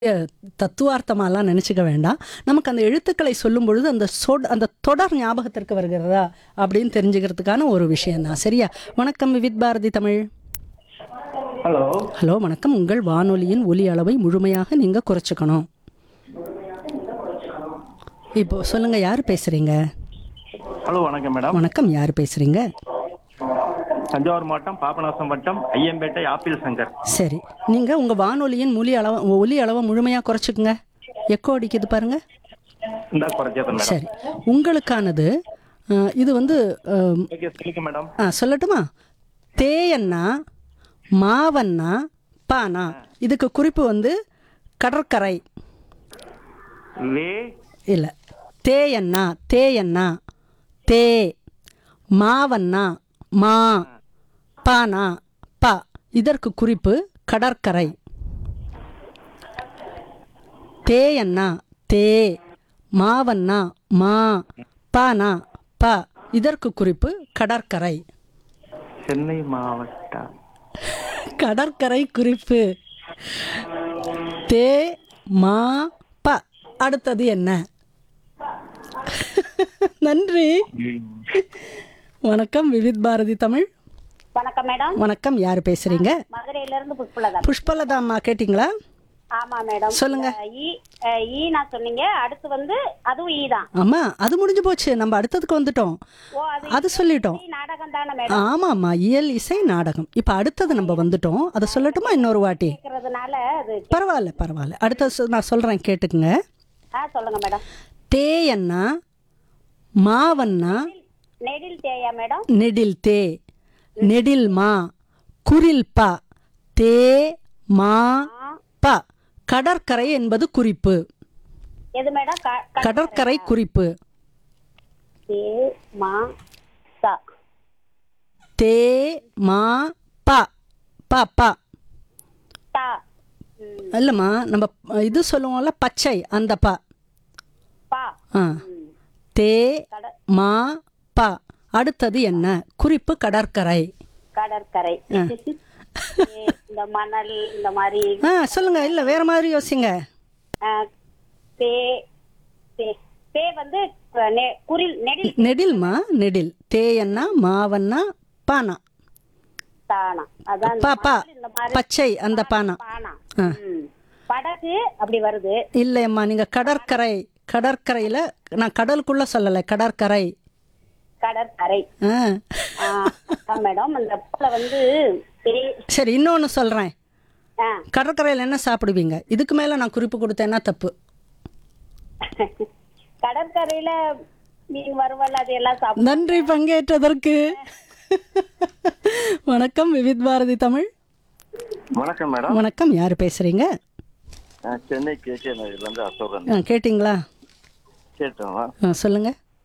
தத்துவார்த்தமாலாம் நினச்சிக்க வேண்டாம் நமக்கு அந்த எழுத்துக்களை சொல்லும் பொழுது அந்த சொட் அந்த தொடர் ஞாபகத்திற்கு வருகிறதா அப்படின்னு தெரிஞ்சுக்கிறதுக்கான ஒரு விஷயம்தான் சரியா வணக்கம் விவித் பாரதி தமிழ் ஹலோ ஹலோ வணக்கம் உங்கள் வானொலியின் ஒலி அளவை முழுமையாக நீங்கள் குறைச்சிக்கணும் இப்போ சொல்லுங்க யார் பேசுறீங்க ஹலோ வணக்கம் மேடம் வணக்கம் யார் பேசுறீங்க தஞ்சாவூர் மாவட்டம் பாபநாசம் வட்டம் ஐயம்பேட்டை ஆப்பிள் சங்கர் சரி நீங்க உங்க வானொலியின் மொழி அளவை ஒலி அளவை முழுமையாக குறைச்சிக்குங்க எக்கோ அடிக்குது பாருங்க இந்த குறைச்சது மேடம் சரி உங்களுக்கானது அஹ், இது வந்து அஹ், ஓகே சொல்லுங்க மேடம் ஆ சொல்லட்டுமா தேயன்னா மாவன்னா பானா இதுக்கு குறிப்பு வந்து கடற்கரை வே இல்லை தேயன்னா தேயன்னா தே மாவன்னா மா பானா பா இதற்கு குறிப்பு கடற்கரை தேயன்னா தே மாவன்னா மா பானா ப இதற்கு குறிப்பு கடற்கரை சென்னை மாவட்டம் கடற்கரை குறிப்பு தே மா ப அடுத்தது என்ன நன்றி வணக்கம் விவித் பாரதி தமிழ் வணக்கம் மேடம் வணக்கம் யார் பேசுறீங்க மதுரையில இருந்து புஷ்பலதா புஷ்பலதா அம்மா கேட்டிங்களா ஆமா மேடம் சொல்லுங்க. அஹ் ஈ அஹ் ஈ நான் சொன்னீங்க அடுத்து வந்து அதுவும் ஈ தான் அம்மா அது முடிஞ்சு போச்சு நம்ம அடுத்ததுக்கு வந்துட்டோம் ஓ அது அது சொல்லிட்டோம் ஈ நாடகம் தானே மேடம் ஆமாம்மா இயல் இசை நாடகம் இப்போ அடுத்தது நம்ம வந்துட்டோம் அதை சொல்லட்டுமா இன்னொரு வாட்டி கேட்கறதுனால அது பரவாயில்ல பரவாயில்ல அடுத்தது சொ- நான் சொல்கிறேன் கேட்டுக்குங்க ஆ சொல்லுங்க மேடம் தேயன்னா மாவன்னா நெடில் தேயா மேடம் நெடில் தே நெடில் மா குரில் ப தே மா ப கடற்கரை என்பது குறிப்பு எது மேடம் க- க- கடற்கரை குறிப்பு தே மா சா தே மா ப ப ப தா ம், இல்லைம்மா நம்ம இது சொல்லுவோம்ல பச்சை அந்த ப பா ஆ ம், தே கட- மா ப அடுத்தது என்ன குறிப்பு கடற்கரை கடற்கரை ஏ, இந்த மணல் இந்த மாதிரி ஆ சொல்லுங்க இல்லை வேற மாதிரி யோசிங்க அஹ், பே பே பே வந்து அஹ், நெ- குரில் நெடில் நெடில்மா நெடில் தேயன்னா மாவன்னா பானா தானா அதான் இந்த பா பா மணல் இந்த மாதிரி பச்சை அந்த பானா பானா ஆ. ம். படகு அப்படி வருது இல்லையம்மா நீங்க கடற்கரை கடற்கரையில நான் கடலுக்குள்ள சொல்லலை கடற்கரை கடற்கரை ஆ ஆ, அதான் மேடம் அந்த இடத்துல வந்து பெரிய சரி இன்னொன்னு சொல்றேன் ஆ, கடற்கரையில் என்ன சாப்பிடுவீங்க இதுக்கு மேல நான் குறிப்பு கொடுத்தேன்னா தப்பு கடற்கரையில மீன் வறுவல் அது எல்லாம் சாப்பிடும் நன்றி பங்கேற்றதற்கு வணக்கம் விவித் பாரதி தமிழ் வணக்கம் மேடம் வணக்கம் யார் பேசுறீங்க நான் சென்னை கே கே நகர்லேருந்து அசோகன் ஆ, கேட்டிங்களா கேட்டோம் ஆ, சொல்லுங்க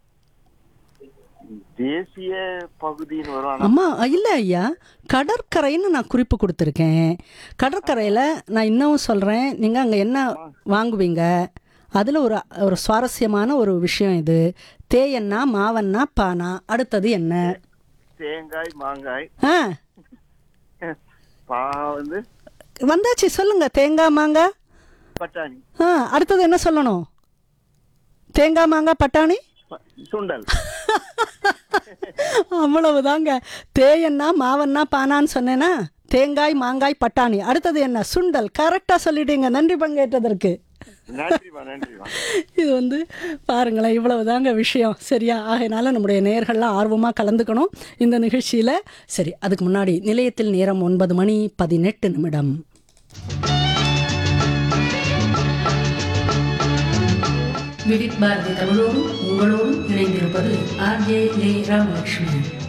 தேசிய பகுதின்னு வரும் ஆனா அம்மா இல்லை ஐயா கடற்கரைன்னு நான் குறிப்பு கொடுத்துருக்கேன் கடற்கரையில் நான் இன்னமும் சொல்கிறேன் நீங்கள் அங்கே என்ன வாங்குவீங்க அதில் ஒரு ஒரு சுவாரஸ்யமான ஒரு விஷயம் இது தேயன்னா மாவன்னா பானா அடுத்தது என்ன தேங்காய் மாங்காய் ஆ பா வந்து வந்தாச்சு சொல்லுங்க தேங்காய் மாங்காய் பட்டாணி ஆ அடுத்தது என்ன சொல்லணும் தேங்காய் மாங்காய் பட்டாணி ப- சுண்டல் அவ்வளவுதாங்க தேயன்னா மாவன்னா பானான்னு சொன்னேன்னா தேங்காய் மாங்காய் பட்டாணி அடுத்தது என்ன சுண்டல் கரெக்டாக சொல்லிட்டீங்க நன்றி பங்கேற்றதற்கு நன்றிமா நன்றிமா இது வந்து பாருங்களேன் இவ்வளவுதாங்க விஷயம் சரியா ஆகையினால நம்முடைய நேயர்கள்லாம் ஆர்வமாக கலந்துக்கணும் இந்த நிகழ்ச்சியில் சரி அதுக்கு முன்னாடி நிலையத்தில் நேரம் ஒன்பது மணி பதினெட்டு நிமிடம் விவித் பாரதி தமிழோடும் உங்களோடும் இணைந்திருப்பது ஆர்ஜே லே ராமலட்சுமி